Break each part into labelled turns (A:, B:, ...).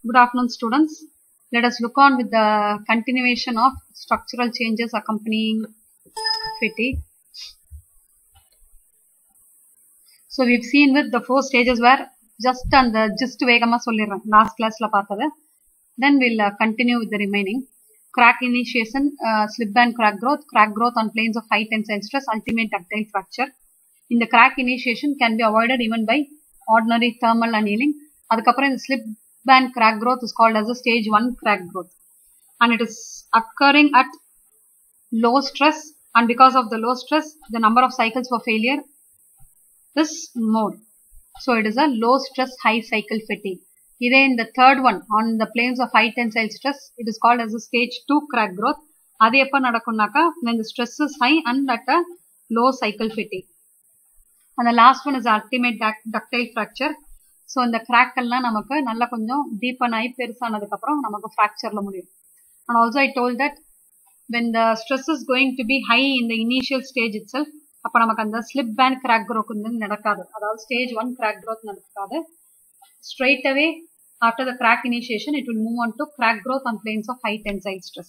A: Good afternoon, students. Let us look on with the continuation of structural changes accompanying fatigue. So we've seen with the four stages where just on the just வேகமா சொல்லிடுறேன் last கிளாஸ்ல பார்த்தது then we'll uh, continue with the remaining crack initiation uh, slip band crack growth crack growth on planes of high tensile stress ultimate ductile fracture in the crack initiation can be avoided even by ordinary thermal annealing அதுக்கப்புறம் இந்த slip band crack growth is called as a stage 1 crack growth and it is occurring at low stress and because of the low stress the number of cycles for failure is more so it is a low stress high cycle fatigue இதே இந்த third one on the planes of high tensile stress it is called as a stage 2 crack growth அது எப்ப நடக்கும்னாக்கா when the stress is high and at a low cycle fatigue and the last one is ultimate ductile fracture so இந்த crack எல்லாம் நமக்கு நல்லா கொஞ்சம் deepen ஆகி பெருசானதுக்கு அப்புறம் நமக்கு ஃப்ராக்சர்ல முடியும் and also I told that when the stress is going to be high in the initial stage itself அப்போ நமக்கு அந்த ஸ்லிப் பேண்ட் கிராக் க்ரோத் வந்து நடக்காது அதாவது ஸ்டேஜ் ஒன் கிராக் க்ரோத் நடக்காது straight away after the crack initiation it will move on to crack growth on planes of high tensile stress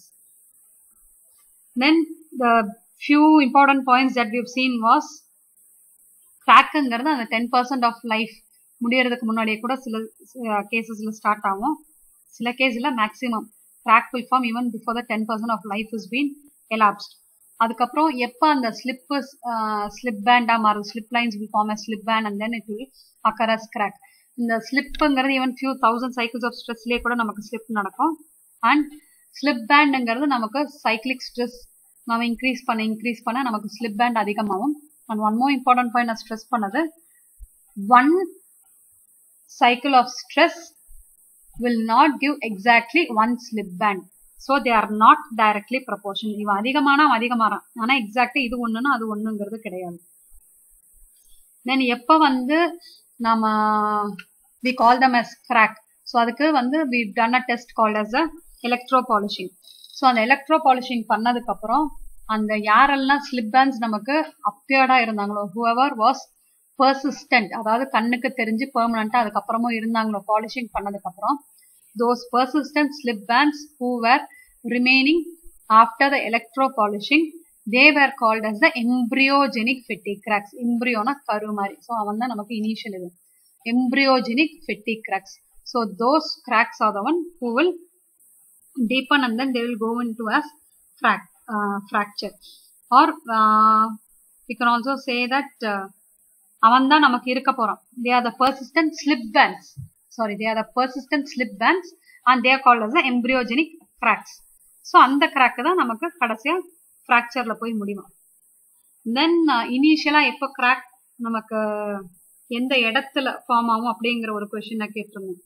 A: then the few important points that we've seen was crackங்கிறது அந்த ten percent of life முடியறதுக்கு முன்னாடியே கூட சில கேசஸ்ல start ஆகும் சில கேஸ்ல maximum crack will form even before the ten percent of life is been elapsed அதுக்கப்புறம் எப்போ அந்த ஸ்லிப் ஸ்லிப் பேண்டா மாறும் slip lines will form a slip band and then it will occur as crack இந்த ஸ்லிப்புங்கிறது even few thousand cycles of ஸ்ட்ரெஸ்லேயே கூட நமக்கு ஸ்லிப் நடக்கும் அண்ட் ஸ்லிப் பேண்டுங்கிறது நமக்கு சைக்கிளிக் ஸ்ட்ரெஸ் நம்ம இன்க்ரீஸ் பண்ண இன்க்ரீஸ் பண்ண நமக்கு ஸ்லிப் பேண்ட் அதிகமாகும் and one more important point நான் ஸ்ட்ரெஸ் பண்ணது one cycle of stress will not give exactly one slip band so they are not directly proportional இவன் அதிகமானா அதிகமாறான் ஆனா எக்ஸாக்டா இது ஒண்ணுன்னா அது ஒண்ணுங்கிறது கிடையாது தென் எப்ப வந்து நம்ம we call them as crack so அதுக்கு வந்து we done a test called as a electro polishing so அந்த எலக்ட்ரோ பாலிஷிங் பண்ணதுக்கு அப்புறம் அந்த யாரெல்லாம் ஸ்லிப் பேண்ட்ஸ் நமக்கு அப்பியர்டா இருந்தாங்களோ ஹூஎவர் வாஸ் பர்சிஸ்டன்ட் அதாவது கண்ணுக்கு தெரிஞ்சு பெர்மனண்டா அதுக்கப்புறமும் இருந்தாங்களோ பாலிஷிங் பண்ணதுக்கு அப்புறம் those persistent slip bands who were remaining after the electro polishing they were called as the embryogenic fatigue cracks எம்ப்ரியோனா கரு மாதிரி ஸோ அவன் தான் நமக்கு இனிஷியல் இது embryogenic fatigue cracks so those cracks are the one who will deepen and then they will go into as frac uh, fracture or uh, we can also say that uh, அவன் தான் நமக்கு இருக்க போறான் they are the persistent slip bands sorry they are the persistent slip bands and they are called as embryogenic cracks so அந்த crack தான் நமக்கு கடைசியா ஃப்ராக்சர்ல போய் முடியும் தென் இனிஷியலா எப்போ கிராக் நமக்கு எந்த இடத்துல ஃபார்ம் ஆகும் அப்படிங்கிற ஒரு கொஸ்டின் நான் கேட்டிருந்தேன்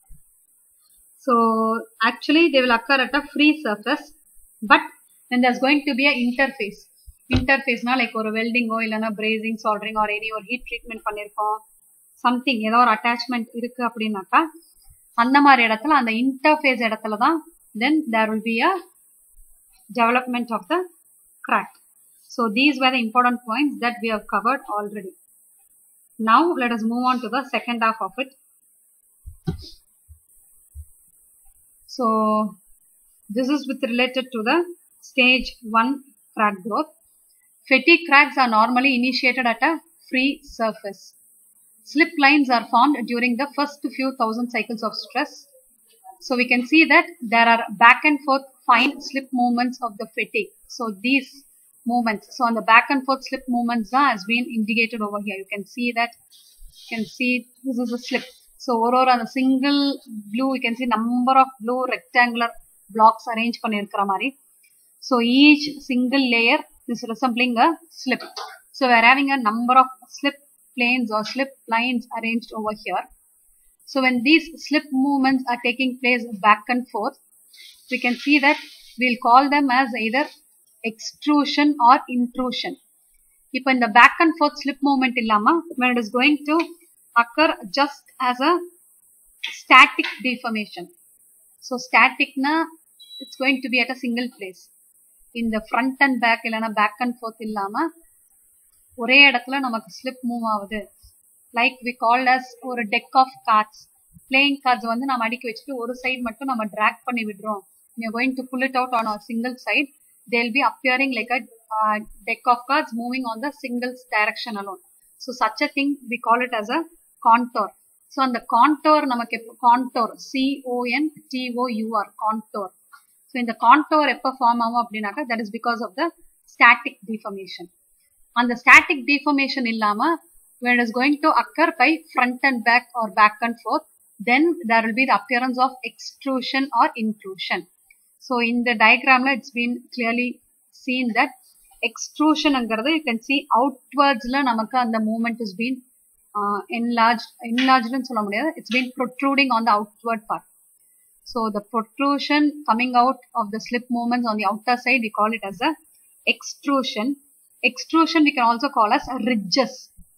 A: so actually they will occur at a free surface but when there's going to be a interface இன்டர்ஃபேஸ்னா லைக் ஒரு வெல்டிங்கோ இல்லைன்னா பிரேசிங் சால்ட்ரிங் ஆர் எனி ஒரு ஹீட் ட்ரீட்மெண்ட் பண்ணியிருக்கோம் சம்திங் ஏதோ ஒரு அட்டாச்மெண்ட் இருக்கு அப்படின்னாக்கா அந்த மாதிரி இடத்துல அந்த இன்டர்ஃபேஸ் இடத்துல தான் then there will be a development of the crack so these were the important points that we have covered already now let us move on to the second half of it so this is with related to the stage 1 crack growth Fatigue cracks are normally initiated at a free surface. Slip lines are formed during the first few thousand cycles of stress. So we can see that there are back and forth fine slip movements of the fatigue. So these movements, so on the back and forth slip movements are has been indicated over here. You can see that, you can see this is a slip. So over on a single blue, you can see number of blue rectangular blocks arranged பண்ணிருக்கிற மாதிரி. So each single layer is resembling a slip. So we are having a number of slip planes or slip lines arranged over here. So when these slip movements are taking place back and forth, we can see that we'll call them as either extrusion or intrusion. இப்போ இந்த back and forth slip movement இல்லாம when it is going to occur just as a static deformation. So static na it's going to be at a single place. இந்த front and back இல்லைன்னா back and forth இல்லாம ஒரே இடத்துல நமக்கு slip move ஆகுது like we call as ஒரு deck of cards playing cards வந்து நம்ம அடுக்கி வச்சுட்டு ஒரு சைடு மட்டும் நம்ம ட்ராக் பண்ணி விடுறோம் you're going to pull it out on a single side they'll be appearing like a uh, deck of cards moving on the single direction alone so such a thing we call it as a contour so அந்த contour நமக்கு contour c o n t o u r contour so இந்த contour எப்ப form ஆகும் அப்படின்னாக்கா that is because of the static deformation அந்த static deformation இல்லாம when it is going to occur by front and back or back and forth then there will be the appearance of extrusion or intrusion so in the diagram it's been clearly seen that extrusion அங்கிறது you can see outwards ல நமக்கு அந்த movement is been uh, enlarged enlarged சொல்ல முடியாது it's been protruding on the outward part so the protrusion coming out of the slip movements on the outer side we call it as a extrusion extrusion we can also call as ridges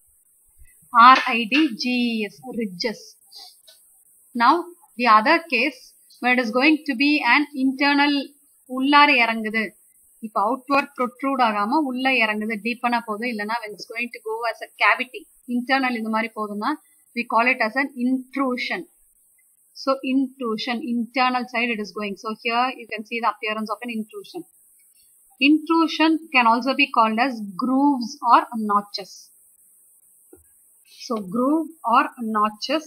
A: R-I-D-G-E-S ridges now the other case where it is going to be an internal உள்ளார இறங்குது இப்ப outward protrude ஆகாம உள்ள இறங்குது டீப்பனா போகுது இல்லைன்னா when it's going to go as a cavity internal இந்த மாதிரி போகுதுன்னா we call it as an intrusion so intrusion internal side it is going so here you can see the appearance of an intrusion intrusion can also be called as grooves or notches so groove or notches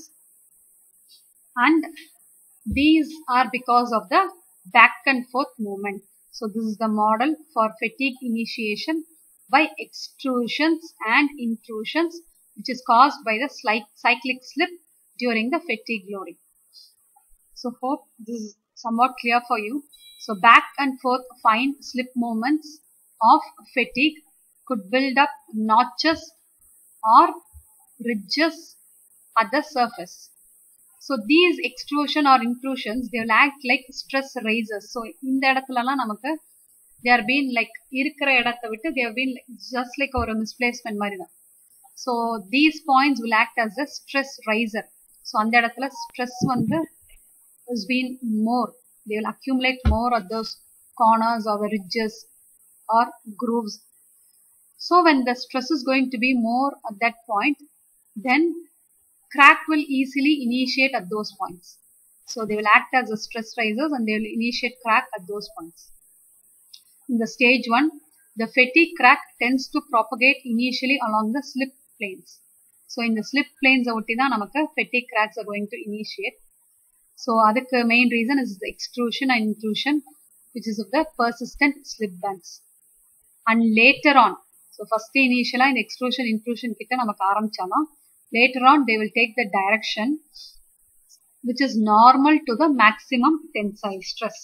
A: and these are because of the back and forth movement. So this is the model for fatigue initiation by extrusions and intrusions which is caused by the cyclic slip during the fatigue loading. So hope this is somewhat clear for you. So back and forth fine slip movements of fatigue could build up notches or ridges at the surface. So these extrusion or intrusions, they will act like stress raisers. So இந்த இடத்துலலாம் நமக்கு they are being like இருக்கிற இடத்தை விட்டு they have been like, just like ஒரு misplacement மாதிரி தான். So these points will act as a stress riser. So அந்த இடத்துல stress வந்து has been more. They will accumulate more at those corners or the ridges or grooves. So when the stress is going to be more at that point, then crack will easily initiate at those points. So they will act as a stress risers and they will initiate crack at those points. In the stage 1, the fatigue crack tends to propagate initially along the slip planes. So in the slip planes ஒட்டி தான் நமக்கு fatigue cracks are going to initiate. So அதுக்கு main reason is the extrusion and intrusion which is of the persistent slip bands. And later on, so first initially இந்த extrusion intrusion கிட்ட நமக்கு ஆரம்பிச்சானா later on they will take the direction which is normal to the maximum tensile stress.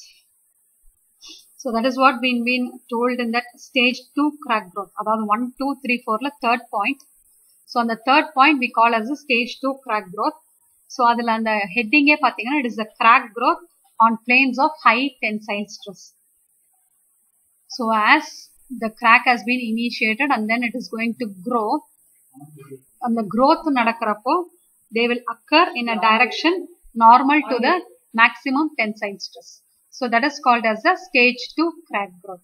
A: So that is what been been told in that stage 2 crack growth. அதாவது 1, 2, 3, 4 ல third point. So on the third point we call as a stage 2 crack growth. So அதில் அந்த heading பார்த்தீங்கன்னா it is the crack growth on planes of high tensile stress. So as the crack has been initiated and then it is going to grow அந்த growth நடக்கிறப்போ they will occur in a direction normal to the maximum tensile stress. So that is called as the stage 2 crack growth.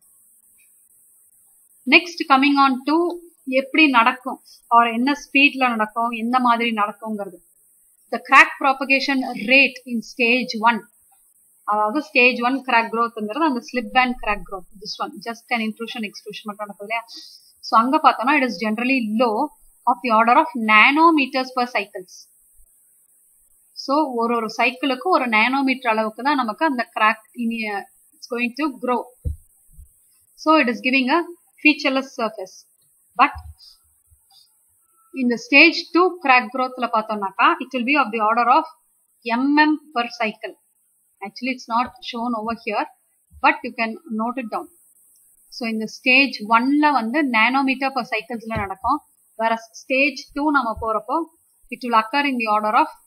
A: Next coming on to எப்படி நடக்கும் or என்ன ஸ்பீட்ல நடக்கும் எந்த மாதிரி நடக்குங்கிறது the crack propagation rate in stage 1 அதாவது stage one crack க்ரோத்ங்கிறது அந்த slip band crack growth this one just an intrusion extrusion மட்டும் நடக்குது இல்லையா ஸோ அங்க பார்த்தோம்னா it is generally low of the order of nanometers per cycles so ஒரு ஒரு சைக்கிளுக்கு ஒரு நானோமீட்டர் அளவுக்கு தான் நமக்கு அந்த crack it's going to grow so it is giving a featureless surface but இந்த ஸ்டேஜ் டூ கிராக் க்ரோத்ல பார்த்தோம்னாக்கா it will be of the order of mm per cycle actually it's not shown over here but you can note it down so in the stage 1ல வந்து nanometer per cyclesல நடக்கும் whereas stage 2 நம்ம போறப்போ it will occur in the order of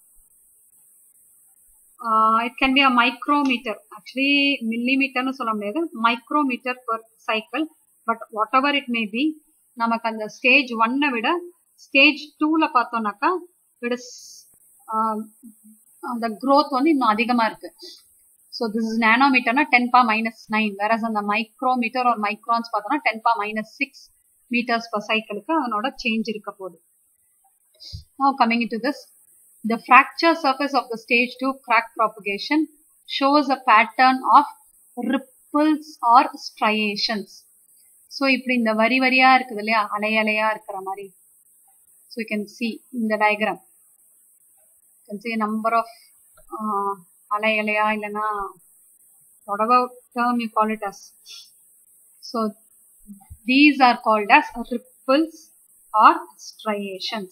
A: uh, it can be a micrometer actually millimeter னு சொல்ல முடியாது micrometer per cycle but whatever it may be நமக்கு அந்த ஸ்டேஜ் ஒன்னை விட ஸ்டேஜ் டூல பார்த்தோம்னாக்கா இட் இஸ் அந்த growth வந்து இன்னும் அதிகமா இருக்கு ஸோ திஸ் இஸ் நேனோமீட்டர்னா டென் பா மைனஸ் நைன் வேற அந்த மைக்ரோமீட்டர் ஒரு மைக்ரான்ஸ் பார்த்தோம்னா ten power minus six meters per சைக்கிளுக்கு அதனோட சேஞ்ச் இருக்க போகுது now coming into this the fracture surface of the stage 2 crack propagation shows a pattern of ripples or striations so இப்படி இந்த வரி வரியா இருக்குது இல்லையா அலை அலையா இருக்கிற மாதிரி ஸோ யூ கேன் சி இந்த diagram can see number of அலை அலையா இல்லைன்னா whatever term you call it as so these are called as ripples or striations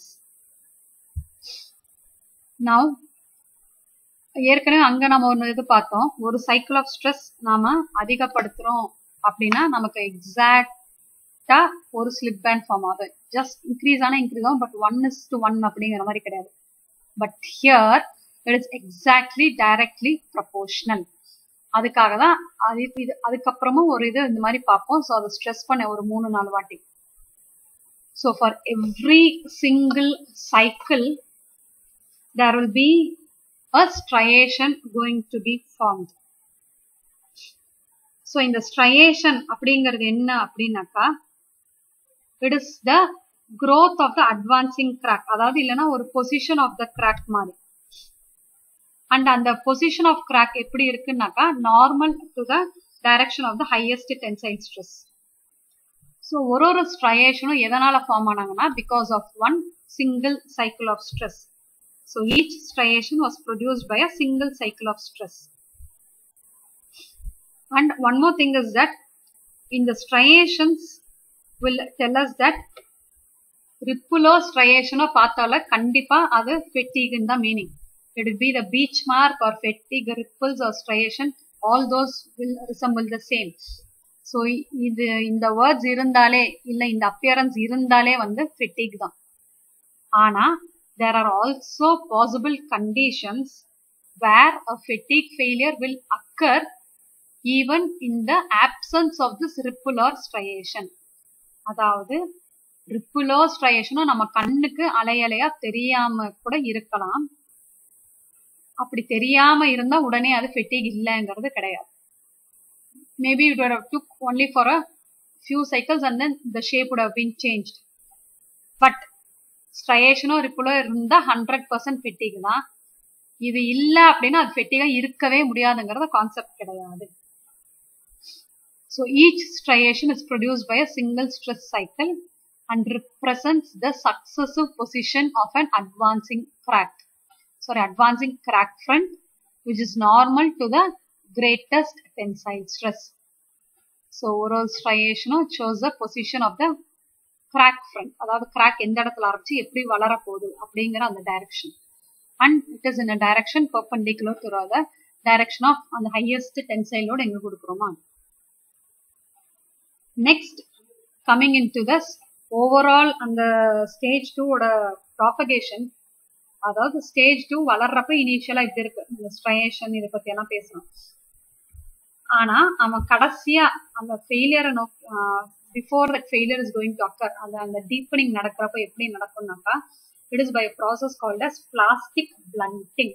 A: now ஏற்கனவே அங்க நம்ம ஒரு இது பார்த்தோம் ஒரு சைக்கிள் ஆஃப் ஸ்ட்ரெஸ் நாம அதிகப்படுத்துறோம் அப்படின்னா நமக்கு எக்ஸாக்டா ஒரு ஸ்லிப் பேண்ட் ஃபார்ம் ஆகுது ஜஸ்ட் இன்க்ரீஸ் ஆனா இன்க்ரீஸ் ஆகும் but one is to one அப்படிங்கிற மாதிரி கிடையாது but here it is exactly directly proportional அதுக்காக தான் அது இது அதுக்கப்புறமும் ஒரு இது இந்த மாதிரி பார்ப்போம் ஸோ அதை ஸ்ட்ரெஸ் பண்ண ஒரு மூணு நாலு வாட்டி so for every single cycle there will be a striation going to be formed so இந்த ஸ்ட்ரையேஷன் அப்படிங்கிறது என்ன அப்படின்னாக்கா it is the growth of the advancing crack அதாவது இல்லைன்னா ஒரு பொசிஷன் ஆஃப் த கிராக் மாதிரி அண்ட் அந்த பொசிஷன் ஆஃப் கிராக் எப்படி இருக்குன்னாக்கா normal to the direction of the highest tensile stress so ஒரு ஒரு ஸ்ட்ரையேஷனும் எதனால ஃபார்ம் ஆனாங்கன்னா because of one single cycle of stress so each striation was produced by a single cycle of stress And one more thing is that in the striations will tell us that ரிப்புலோ ஸ்ட்ரையேஷனோ பார்த்தால கண்டிப்பா அது ஃபெட்டிக்னு தான் meaning it be the beach mark or fatigue ripples or striation all those will resemble the same so இது இந்த words இருந்தாலே இல்லை இந்த அப்பியரன்ஸ் இருந்தாலே வந்து ஃபெட்டிக் தான் ஆனா there are also possible conditions where a fatigue failure will occur even in the absence of this ripple or striation அதாவது ரிப்புலோ ஸ்ட்ரையேஷனும் நம்ம கண்ணுக்கு அலையலையா தெரியாம கூட இருக்கலாம் அப்படி தெரியாம இருந்தா உடனே அது ஃபெட்டிக் இல்லைங்கிறது கிடையாது maybe it would have took only for a few cycles and then the shape would have been changed but ஸ்ட்ரையேஷனோ ரிப்புலோ இருந்தா ஹண்ட்ரட் பர்சன்ட் ஃபெட்டிக் தான் இது இல்ல அப்படின்னா அது ஃபெட்டிகா இருக்கவே முடியாதுங்கிறத கான்செப்ட் கிடையாது So each striation is produced by a single stress cycle and represents the successive position of an advancing crack. Sorry, advancing crack front, which is normal to the greatest tensile stress. So overall striation shows the position of the crack front. அதாவது crack எந்த இடத்துல ஆரம்பிச்சு எப்படி வளர போகுது அப்படிங்கிற அந்த direction. And it is in a direction perpendicular to the direction of அந்த highest tensile load எங்க கொடுக்குறோமா next coming into thus overall அந்த ஸ்டேஜ் டூவோட ப்ராபகேஷன் அதாவது ஸ்டேஜ் டூ வளர்றப்ப இனிஷியலா இப்படி இருக்கு இந்த ஸ்ட்ரையேஷன் இதை பத்தி எல்லாம் பேசணும் ஆனா அவன் கடைசியா அந்த ஃபெயிலியரை நோக்கி before that failure is going to occur அந்த அந்த டீப்பனிங் நடக்கிறப்ப எப்படி நடக்கும்னாக்கா it is by process called as plastic blunting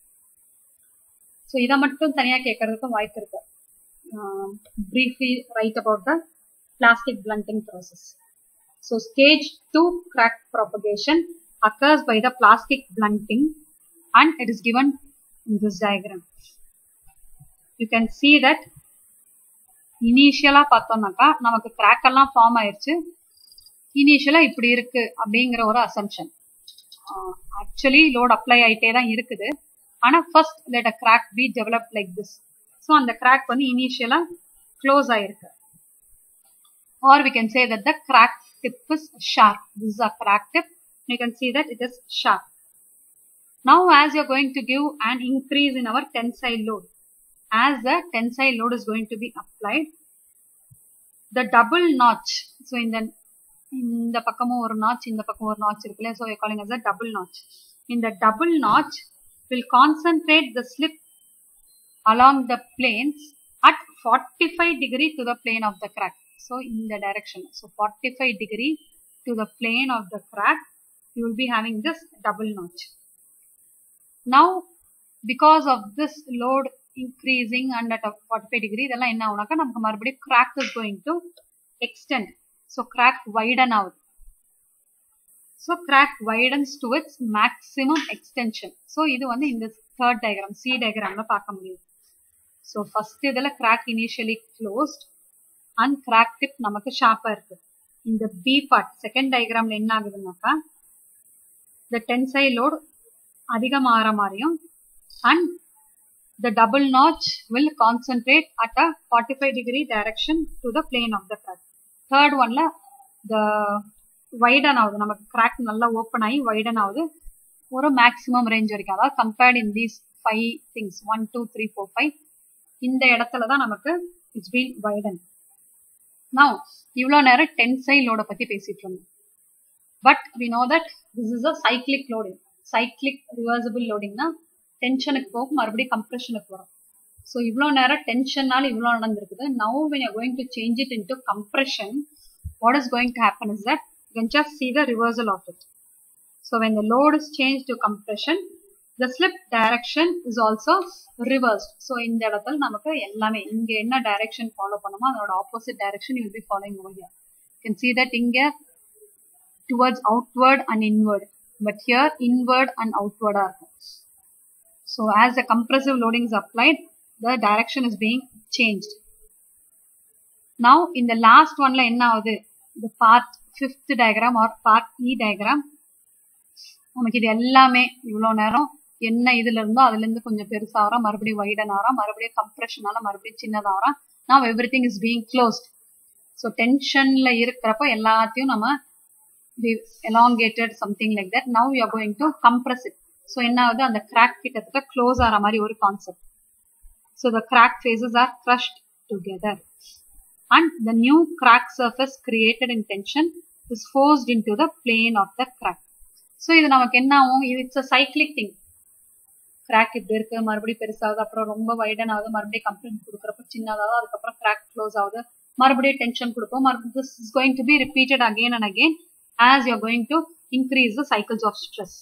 A: so இதை மட்டும் தனியா கேட்கறதுக்கும் வாய்ப்பு இருக்கு briefly write about the plastic blunting process. So stage 2 crack propagation occurs by the plastic blunting and it is given in this diagram. You can see that இனிஷியலா பார்த்தோம்னாக்கா நமக்கு crack எல்லாம் form ஆயிருச்சு இனிஷியலா இப்படி இருக்கு அப்படிங்கிற ஒரு அசம்ஷன் ஆக்சுவலி லோட் அப்ளை ஆயிட்டே தான் இருக்குது ஆனா first let a crack be develop like this so அந்த கிராக் வந்து இனிஷியலா க்ளோஸ் ஆயிருக்கு or we can say that the crack tip is sharp this is a crack tip you can see that it is sharp now as you're going to give an increase in our tensile load as the tensile load is going to be applied the double notch so in the இந்த பக்கமும் ஒரு notch இந்த பக்கம் ஒரு notch இருக்குல்ல so you're calling as a double notch இந்த double notch will concentrate the slip along the planes at 45 degree to the plane of the crack. So in the direction. So 45 degree to the plane of the crack, you will be having this double notch. Now, because of this load increasing and at a 45 degree, இதெல்லாம் என்ன ஆகுனாக்கா நமக்கு மறுபடியும் crack is going to extend. So crack widen out. So crack widens to its maximum extension so இது வந்து இந்த third diagram C டயக்ராம்ல பார்க்க முடியும் ஸோ ஃபர்ஸ்ட் இதில் crack initially closed and crack tip நமக்கு ஷார்ப்பா இருக்கு இந்த பி பார்ட் செகண்ட் டயக்ராம்ல என்ன ஆகுதுன்னாக்கா இந்த டென்சை லோட் அதிகமாகிற மாதிரியும் and the double notch will concentrate at a 45 degree direction to the plane of the crack. Third one ல the widen ஆகுது நமக்கு crack நல்லா open ஆகி widen ஆகுது ஒரு maximum range வரைக்கும் அதாவது compared in these five things one two three four five இந்த இடத்துல தான் நமக்கு it's been widen. Now இவ்வளோ நேரம் tensile load பத்தி பேசிட்டு இருந்தோம் but we know that this is a cyclic loading cyclic reversible loading னா டென்ஷனுக்கு போகும் மறுபடியும் கம்ப்ரெஷனுக்கு வரும் ஸோ இவ்வளோ நேரம் டென்ஷன்னால இவ்வளோ நடந்திருக்குது now when you going to change it into compression what is going to happen is that you can just see the reversal of it so when the load is change to compression the slip direction is also reversed so இந்த இடத்துல நமக்கு எல்லாமே இங்கே என்ன direction follow பண்ணுமோ அதோட opposite direction you be following over here can see that இங்கே towards outward and inward but here inward and அவுட்வர்டா இருக்கும் So as the compressive loading is applied, the direction is being changed. Now in the last one la enna ஆகுது the part fifth diagram or part E diagram நமக்கு இது எல்லாமே இவ்வளோ நேரம் என்ன இதுல இருந்தோ அதுல இருந்து கொஞ்சம் பெருசாகிறோம் மறுபடியும் வைடன் ஆகிறோம் மறுபடியும் கம்ப்ரெஷனால மறுபடியும் சின்னதாகிறோம் now everything is being closed so டென்ஷன்ல இருக்கிறப்ப எல்லாத்தையும் நம்ம elongated something like that now we are going to compress it so என்ன ஆகுது அந்த கிராக் கிட்டத்தட்ட க்ளோஸ் ஆகிற மாதிரி ஒரு concept so the crack faces are crushed together and the new crack surface created in tension is forced into the plane of the crack so இது நமக்கு என்ன ஆகும் இது it's a cyclic thing crack இப்படி இருக்கு மறுபடியும் பெருசாகுது அப்புறம் ரொம்ப வைடன் ஆகுது மறுபடியும் கம்ப்ளைண்ட் கொடுக்குறப்ப சின்னதாகுது அதுக்கப்புறம் கிராக் க்ளோஸ் ஆகுது மறுபடியும் டென்ஷன் கொடுப்போம் மறுபடியும் this is going to be repeated again and again as you going to increase the cycles of stress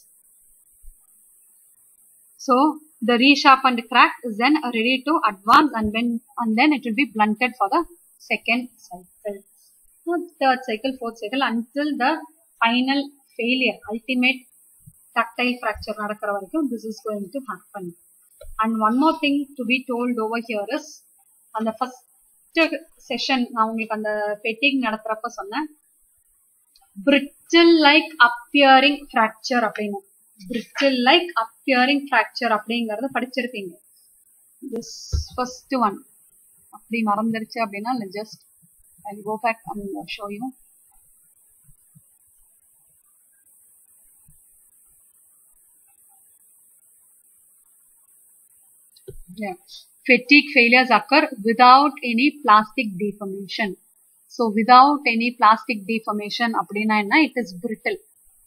A: So the resharpened crack is then ready to advance and then and then it will be blunted for the second cycle. So third cycle, fourth cycle until the final failure, ultimate ductile fracture நடக்கிற வரைக்கும் this is going to happen. And one more thing to be told over here is அந்த first session நான் உங்களுக்கு அந்த fatigue நடத்துறப்ப சொன்னேன் brittle like appearing fracture அப்படின்னு brittle like appearing fracture அப்படிங்கறத படிச்சிருப்பீங்க this first one அப்படி மறந்துருச்சு அப்படின்னா just I go back and show you Yeah. Fatigue failures occur without any plastic deformation. So without any plastic deformation அப்படின்னா என்ன it is brittle.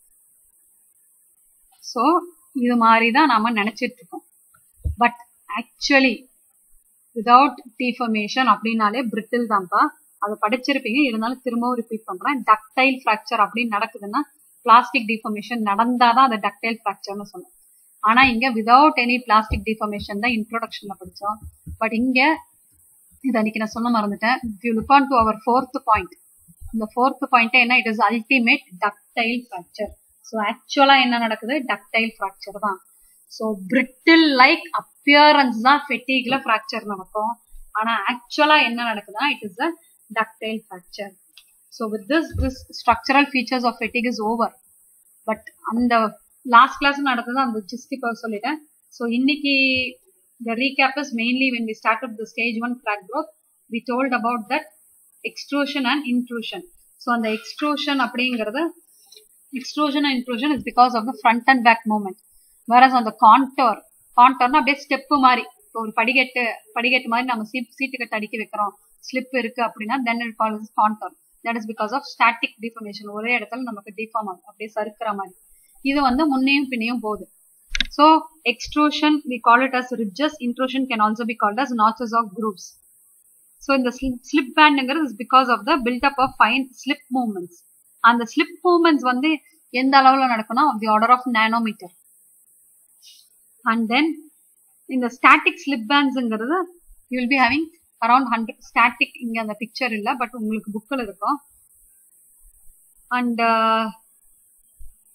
A: So இது மாதிரி தான் நாம நினைச்சிட்டு இருக்கோம் பட் ஆக்சுவலி விதவுட் டிஃபர்மேஷன் அப்படின்னாலே பிரிட்டில் தான்ப்பா அதை படிச்சிருப்பீங்க இருந்தாலும் திரும்பவும் ரிப்பீட் பண்றேன் டக்டைல் ஃப்ராக்சர் அப்படின்னு நடக்குதுன்னா பிளாஸ்டிக் டிஃபர்மேஷன் நடந்தாதான் அதை டக்டைல் ஃப்ராக்சர்னு சொன்னோம் ஆனா இங்க விதவுட் எனி பிளாஸ்டிக் டிஃபர்மேஷன் தான் இன்ட்ரோடக்ஷன்ல படிச்சோம் பட் இங்க இது அன்னைக்கு நான் சொல்ல மறந்துட்டேன் if you look on to our fourth point இந்த ஃபோர்த் பாயிண்ட் என்ன it is ultimate ductile fracture so actually என்ன நடக்குது டக்டைல் ஃப்ராக்சர் தான் ஸோ பிரிட்டில் லைக் அப்பியரன்ஸ் தான் ஃபெட்டிக்ல ஃப்ராக்சர் நடக்கும் ஆனா ஆக்சுவலா என்ன நடக்குதுன்னா it is a ductile fracture so with this this structural features of fatigue is over but அந்த லாஸ்ட் கிளாஸ் நடந்தது அந்த ஜிஸ்டிக் சொல்லிட்டேன் ஸோ இன்னைக்கு the recap is mainly when we started the stage one crack growth we told about that extrusion and intrusion so அந்த extrusion அப்படிங்கிறது extrusion and intrusion is because of the front and back movement whereas on the contour contourனா அப்படியே step மாதிரி இப்போ ஒரு படிக்கட்டு படிக்கட்டு மாதிரி நம்ம சீட் சீட்டு கட்டு அடிக்க வைக்கிறோம் ஸ்லிப் இருக்கு அப்படின்னா then it call contour that is because of static deformation ஒரே இடத்துல நமக்கு டிஃபார்ம் ஆகும் அப்படியே சறுக்கிற மாதிரி இது வந்து முன்னையும் பின்னையும் போகுது So extrusion, we call it as ridges. Intrusion can also be called as notches or grooves. So in the slip band is because of the build up of fine slip movements. And the slip movements வந்து எந்த அளவுல நடக்கும்னா of the order of nanometer. And then in the static slip bandsங்கிறது you will be having around 100 static இங்க அந்த picture இல்ல but உங்களுக்கு புக்கில் இருக்கும். And uh,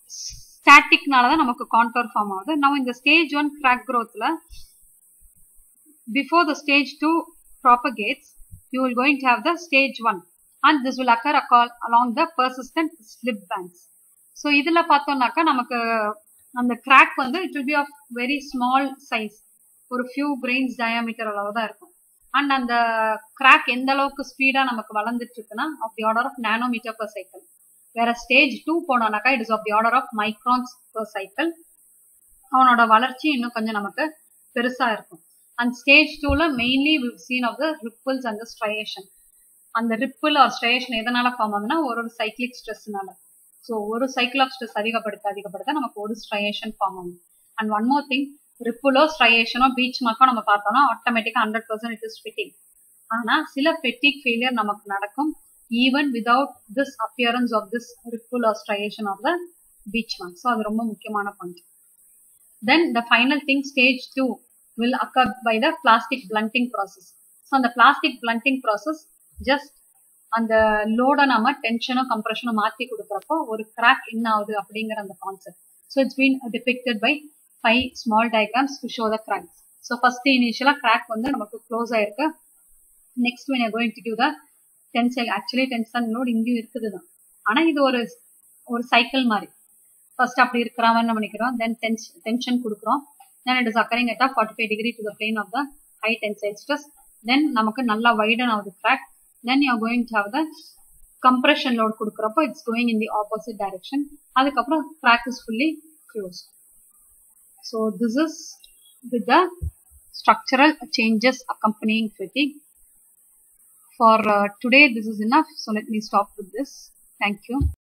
A: ஸ்டாட்டிக்னால தான் நமக்கு கான்டோர் ஃபார்ம் ஆகுது நம்ம இந்த ஸ்டேஜ் ஒன் கிராக் growthல before the stage 2 propagates you will going to have the stage 1 and this will occur along the persistent slip bands so இதுல பார்த்தோம்னாக்கா நமக்கு அந்த கிராக் வந்து it will be of very small size ஒரு few grains diameter அளவு தான் இருக்கும் and அந்த கிராக் எந்த அளவுக்கு ஸ்பீடா நமக்கு வளர்ந்துட்டு இருக்குன்னா of the order of nanometer per cycle வேற ஸ்டேஜ் டூ போனோம்னாக்கா it is of the order of microns per cycle அவனோட வளர்ச்சி இன்னும் கொஞ்சம் நமக்கு பெருசா இருக்கும் அண்ட் ஸ்டேஜ் டூல mainly seen of the ripples and striation அந்த ரிப்பிள் ஆர் ஸ்ட்ரையேஷன் எதனால ஃபார்ம் ஆகுதுன்னா ஒரு ஒரு சைக்கிளிக் ஸ்ட்ரெஸ்னால ஸோ ஒரு சைக்கிள் ஆஃப் ஸ்ட்ரெஸ் அதிகப்படுத்த அதிகப்படுத்த நமக்கு ஒரு ஸ்ட்ரையேஷன் ஃபார்ம் ஆகும் அண்ட் ஒன் மோர் திங் ரிப்புலோ ஸ்ட்ரையேஷனோ பீச் மார்க்கோ நம்ம பார்த்தோம்னா ஆட்டோமேட்டிக்கா hundred percent it is fitting ஆனா சில ஃபெட்டிக் ஃபெயிலியர் நமக்கு நடக்கும் even without this appearance of this ripple or striation of the beach mark so அது ரொம்ப முக்கியமான point then the final thing stage two will occur by the plastic blunting process so அந்த plastic blunting process just அந்த லோட நம்ம டென்ஷனோ கம்ப்ரெஷனோ மாற்றி கொடுக்குறப்போ ஒரு crack என்ன ஆகுது அப்படிங்கிற அந்த concept so it's been depicted by five small diagrams to show the crack so first இனிஷியலா கிராக் வந்து நமக்கு க்ளோஸ் ஆயிருக்கு next when you're going to do the tensile actually tensile load இங்கேயும் இருக்குது தான் ஆனா இது ஒரு ஒரு சைக்கிள் மாதிரி ஃபர்ஸ்ட் அப்படி இருக்கிற மாதிரி நம்ம நினைக்கிறோம் தென் டென்ஷன் கொடுக்குறோம் then it is occurring at forty five degree to the plane of the high tensile stress then நமக்கு நல்லா வைடன் ஆகுது crack then you going to have the compression load கொடுக்குறப்போ it's going in the opposite direction அதுக்கப்புறம் crack is fully close So this is with the structural changes accompanying fatigue. For uh, today, this is enough. So let me stop with this. Thank you.